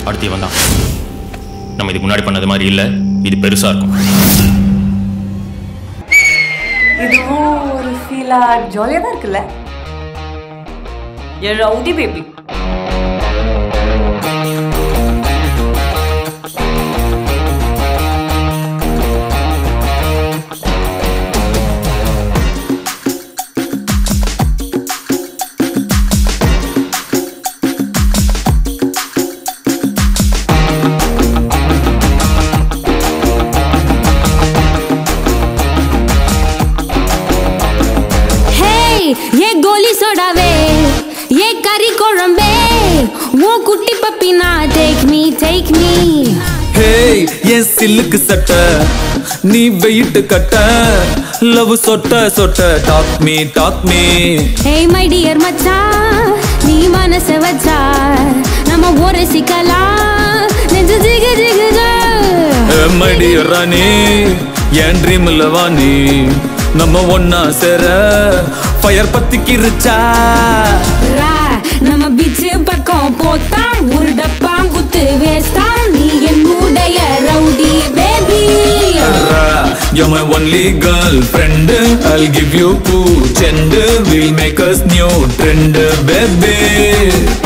அடுத்து இவன் தான் நம்ம இதுக்கு முன்னாடி பண்ணது மாதிரி இல்லை இது பெருசா இருக்கும் இதுவும் ஒரு ஃபீலா ஜாலியாக தான் இருக்குல்ல என் ரவுடி பேபி ஹேய் ஏ கோலி சோடாவே ஏ கறி குழம்பே உன் குட்டி பப்பினா take me take me hey என் சில்லுக்கு சட்டை நீ வெயிட்டு கட்ட லவ் சொட்ட சொட்ட talk me talk me hey my dear மச்சான் நீ மனச வச்சா நம்ம ஒரு சிக்கலாம் நெஞ்சு ஜிகு ஜிகுதா மடி ராணி என் ட்ரீம்ல வாணி நம்ம ஒன்னா சேர ஃபயர் பத்திக்கிருச்சா ரா, நம்ம பீச்சு பக்கம் போத்தான் ஒரு டப்பாம் குத்து வேஸ்தான் நீ என்னுடைய rowdy baby You're my only girlfriend I'll give you two gender We'll make us new trend baby